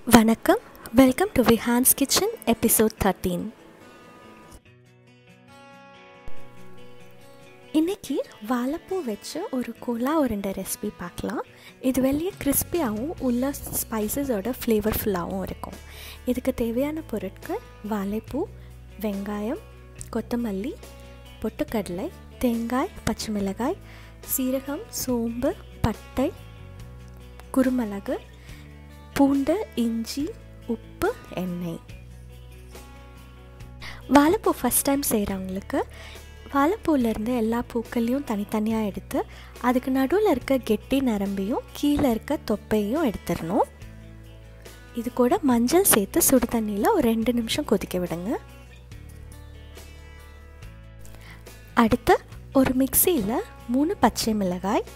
வணக்கம் welcome to Vihaan's kitchen episode thirteen இன்றைக்கி வாழைப்பூ வச்சு ஒரு கோலா உருண்டை ரெசிபி பார்க்கலாம் இது வெளியே கிறிஸ்பியாகவும் உள்ள ஸ்பைசஸோட ஃப்ளேவர்ஃபுல்லாகவும் இருக்கும் இதுக்கு தேவையான பொருட்கள் வாழைப்பூ வெங்காயம் கொத்தமல்லி பொட்டுக்கடலை தேங்காய் பச்சை மிளகாய் சீரகம் சோம்பு பட்டை குருமிளகு பூண்டு இஞ்சி உப்பு எண்ணெய் வாழைப்பூ ஃபஸ்ட் டைம் செய்கிறவங்களுக்கு வாழைப்பூலேருந்து எல்லா பூக்களையும் தனித்தனியாக எடுத்து அதுக்கு நடுவில் இருக்க கெட்டி நரம்பையும் கீழே இருக்க தொப்பையும் எடுத்துடணும் இது கூட மஞ்சள் சேர்த்து சுடு தண்ணியில் ஒரு ரெண்டு நிமிஷம் கொதிக்க விடுங்க அடுத்து ஒரு மிக்சியில் மூணு பச்சை மிளகாய்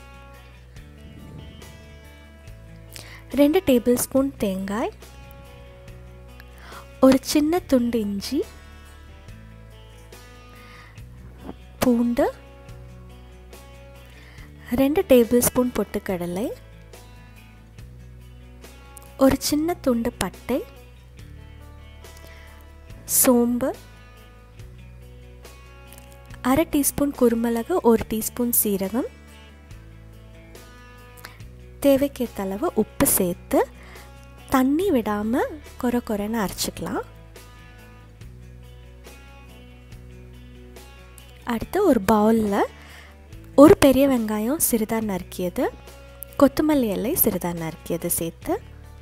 ரெண்டு டேபிள் ஸ்பூன் தேங்காய் ஒரு சின்ன துண்டு இஞ்சி பூண்டு ரெண்டு டேபிள் ஸ்பூன் பொட்டுக்கடலை ஒரு சின்ன துண்டு பட்டை சோம்பு அரை டீஸ்பூன் குருமிளகு ஒரு டீஸ்பூன் சீரகம் தேவைக்கேற்ற அளவு உப்பு சேர்த்து தண்ணி விடாமல் கொர கொரன்னு அரைச்சிக்கலாம் அடுத்து ஒரு பவுலில் ஒரு பெரிய வெங்காயம் சிறிதாக நறுக்கியது கொத்தமல்லி இலை சிறிதாக நறுக்கியது சேர்த்து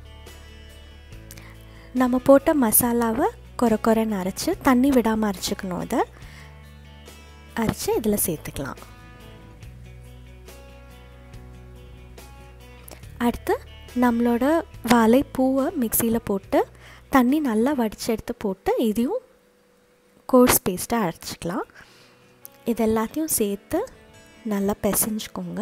நம்ம போட்ட மசாலாவை கொர கொரன்னு அரைச்சி தண்ணி விடாமல் அரைச்சிக்கணும் அதை அரைச்சி இதில் சேர்த்துக்கலாம் அடுத்து நம்மளோட வாழைப்பூவை மிக்சியில் போட்டு தண்ணி நல்லா வடித்து எடுத்து போட்டு இதையும் கோர்ஸ் பேஸ்ட்டாக அரைச்சிக்கலாம் இது எல்லாத்தையும் சேர்த்து நல்லா பிசைஞ்சுக்கோங்க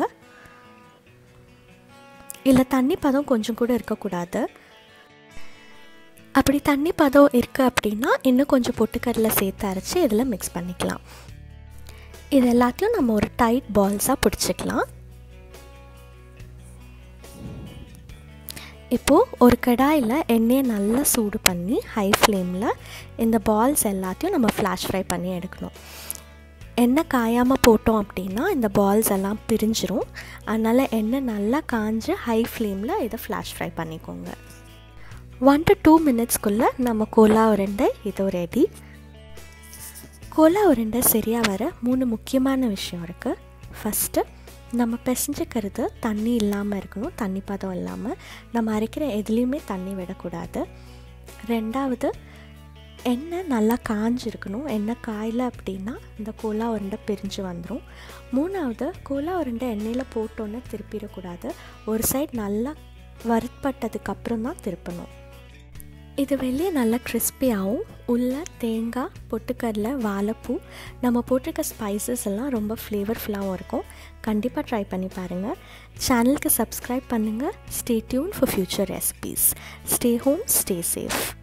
இல்லை தண்ணி பதம் கொஞ்சம் கூட இருக்கக்கூடாது அப்படி தண்ணி பதம் இருக்குது அப்படின்னா இன்னும் கொஞ்சம் பொட்டுக்கடலை சேர்த்து அரைச்சி இதில் மிக்ஸ் பண்ணிக்கலாம் இது எல்லாத்தையும் நம்ம ஒரு டைட் பால்ஸாக பிடிச்சிக்கலாம் இப்போது ஒரு கடாயில் எண்ணெயை நல்லா சூடு பண்ணி ஹை ஃப்ளேமில் இந்த பால்ஸ் எல்லாத்தையும் நம்ம ஃப்ளாஷ் ஃப்ரை பண்ணி எடுக்கணும் எண்ணெய் காயாமல் போட்டோம் அப்படின்னா இந்த பால்ஸ் எல்லாம் பிரிஞ்சிரும் அதனால் எண்ணெய் நல்லா காஞ்சு ஹை ஃப்ளேமில் இதை ஃப்ளாஷ் ஃப்ரை பண்ணிக்கோங்க ஒன் டு டூ மினிட்ஸ்க்குள்ளே நம்ம கோலா உருண்டை இது ரெடி கோலா உருண்டை சரியாக வர மூணு முக்கியமான விஷயம் இருக்குது ஃபஸ்ட்டு நம்ம பிசைஞ்சிக்கிறது தண்ணி இல்லாமல் இருக்கணும் தண்ணி பதம் இல்லாமல் நம்ம அரைக்கிற எதுலேயுமே தண்ணி விடக்கூடாது ரெண்டாவது எண்ணெய் நல்லா காஞ்சிருக்கணும் எண்ணெய் காயல அப்படின்னா இந்த கோலா உருண்டை பிரிஞ்சு வந்துடும் மூணாவது கோலா உருண்டை எண்ணெயில் போட்டோன்னே திருப்பிடக்கூடாது ஒரு சைட் நல்லா வறுப்பட்டதுக்கப்புறம் தான் திருப்பணும் இது வெளியே நல்லா கிறிஸ்பியாகவும் உள்ள தேங்காய் பொட்டுக்கடலை வாழைப்பூ நம்ம போட்டிருக்க ஸ்பைசஸ் எல்லாம் ரொம்ப ஃப்ளேவர்ஃபுல்லாகவும் இருக்கும் கண்டிப்பாக ட்ரை பண்ணி பாருங்கள் சேனலுக்கு சப்ஸ்கிரைப் பண்ணுங்கள் stay tune for future recipes stay home stay safe